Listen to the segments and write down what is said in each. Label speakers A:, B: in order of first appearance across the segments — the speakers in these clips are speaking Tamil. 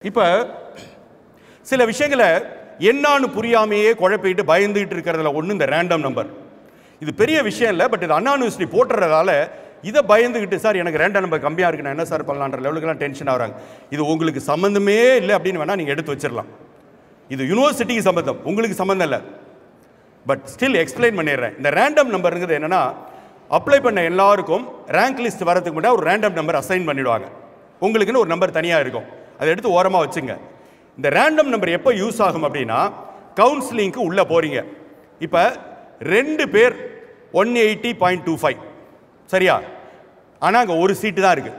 A: இப்போ சில விஷயங்களை என்னான்னு புரியாமையே குழப்பிட்டு பயந்துகிட்டு இருக்கிறதுல ஒன்று இந்த ரேண்டம் நம்பர் இது பெரிய விஷயம் இல்லை பட் இது அண்ணா யூனிவர்சிட்டி போட்டுறதால இதை பயந்துக்கிட்டு சார் எனக்கு ரேண்டம் நம்பர் கம்மியாக இருக்கு நான் என்ன சார் பண்ணலான்ற லெவலுக்குலாம் டென்ஷன் ஆகுறாங்க இது உங்களுக்கு சம்மந்தமே இல்லை அப்படின்னு வேணால் நீங்கள் எடுத்து வச்சிடலாம் இது யூனிவர்சிட்டிக்கு சம்மந்தம் உங்களுக்கு சம்மந்தம் இல்லை பட் ஸ்டில் எக்ஸ்பிளைன் பண்ணிடுறேன் இந்த ரேண்டம் நம்பருங்கிறது என்னன்னா அப்ளை பண்ண எல்லாருக்கும் ரேங்க் லிஸ்ட் வரதுக்கு முன்னாடி ஒரு ரேண்டம் நம்பர் அசைன் பண்ணிடுவாங்க உங்களுக்குன்னு ஒரு நம்பர் தனியாக இருக்கும் அதை எடுத்து ஓரமாக வச்சுங்க இந்த ரேண்டம் நம்பர் எப்போ யூஸ் ஆகும் அப்படின்னா கவுன்சிலிங்க்கு உள்ளே போறீங்க இப்போ ரெண்டு பேர் one eighty point two five சரியா ஆனால் அங்கே ஒரு சீட்டு தான் இருக்குது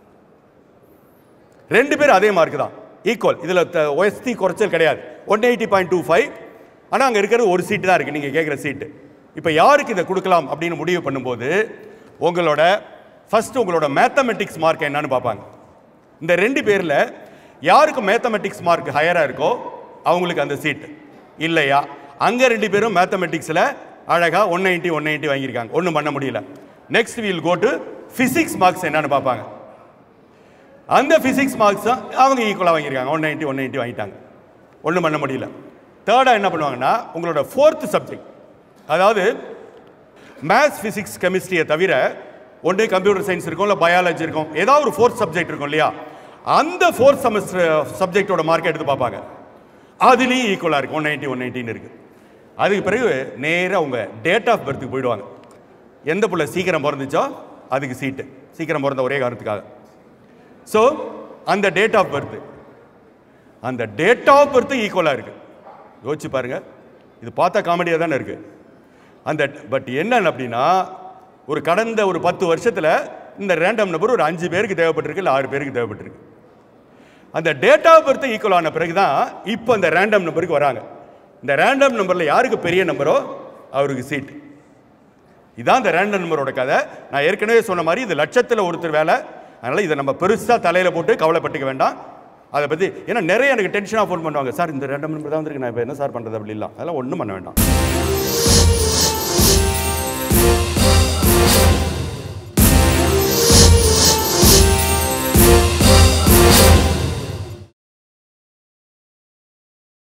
A: ரெண்டு பேர் அதே மார்க் தான் ஈக்குவல் இதில் ஒஸ்தி குறைச்சல் கிடையாது one eighty point two five ஆனால் அங்கே இருக்கிறது ஒரு சீட்டு தான் இருக்குது நீங்கள் கேட்குற சீட்டு இப்போ யாருக்கு இதை கொடுக்கலாம் அப்படின்னு முடிவு பண்ணும்போது உங்களோட ஃபர்ஸ்ட் உங்களோட மேத்தமெட்டிக்ஸ் மார்க் என்னன்னு பார்ப்பாங்க இந்த ரெண்டு பேரில் யாருக்கு மேத்தமெட்டிக்ஸ் மார்க் ஹையராக இருக்கோ அவங்களுக்கு அந்த சீட்டு இல்லையா அங்கே ரெண்டு பேரும் மேத்தமெட்டிக்ஸில் அழகாக ஒன் நைன்ட்டி ஒன் நைன்ட்டி வாங்கியிருக்காங்க ஒன்றும் பண்ண முடியல next we'll go to physics marks என்னன்னு பார்ப்பாங்க அந்த ஃபிசிக்ஸ் மார்க்ஸ் அவங்க ஈக்குவலாக வாங்கியிருக்காங்க ஒன் நைன்ட்டி ஒன் நைன்ட்டி வாங்கிட்டாங்க ஒன்றும் பண்ண முடியல தேர்டாக என்ன பண்ணுவாங்கன்னா உங்களோட ஃபோர்த் சப்ஜெக்ட் அதாவது மேத்ஸ் ஃபிசிக்ஸ் கெமிஸ்ட்ரியை தவிர ஒன்று கம்ப்யூட்டர் சயின்ஸ் இருக்கும் இல்லை பயாலஜி இருக்கும் ஏதாவது ஒரு ஃபோர்த் சப்ஜெக்ட் இருக்கும் இல்லையா அந்த ஃபோர்த் செமஸ்டர் சப்ஜெக்டோட மார்க்கை எடுத்து பார்ப்பாங்க அதுலேயும் ஈக்குவலாக இருக்கும் ஒன் நைன்ட்டி ஒன் நைன்ட்டின்னு இருக்குது அதுக்கு பிறகு நேராக உங்கள் டேட் ஆஃப் பர்த்துக்கு போயிடுவாங்க எந்த புள்ள சீக்கிரம் பிறந்துச்சோ அதுக்கு சீட்டு சீக்கிரம் பிறந்த ஒரே காரணத்துக்காக ஸோ அந்த டேட் ஆஃப் பர்த் அந்த டேட் ஆஃப் பர்த் ஈக்குவலாக இருக்கு யோசிச்சு பாருங்க இது பார்த்தா காமெடியாக தானே இருக்கு அந்த பட் என்ன அப்படின்னா ஒரு கடந்த ஒரு பத்து வருஷத்தில் இந்த ரேண்டம் நம்பர் ஒரு அஞ்சு பேருக்கு தேவைப்பட்டிருக்கு இல்லை ஆறு பேருக்கு தேவைப்பட்டிருக்கு அந்த டேட் ஆஃப் பர்த் ஈக்குவல் ஆன பிறகு தான் இப்போ இந்த ரேண்டம் நம்பருக்கு வராங்க இந்த ரேண்டம் நம்பரில் யாருக்கு பெரிய நம்பரோ அவருக்கு சீட் இதான் இந்த ரேண்டம் நம்பரோட கதை நான் ஏற்கனவே சொன்ன மாதிரி இது லட்சத்தில் ஒருத்தர் வேலை அதனால் இதை நம்ம பெருசாக தலையில் போட்டு கவலைப்பட்டுக்க வேண்டாம் அதை பற்றி ஏன்னா நிறைய எனக்கு டென்ஷனாக ஃபோன் பண்ணுவாங்க சார் இந்த ரேண்டம் நம்பர் தான் வந்திருக்கு நான் இப்போ என்ன சார் பண்ணுறது அப்படி இல்லை அதெல்லாம் ஒன்றும் பண்ண வேண்டாம்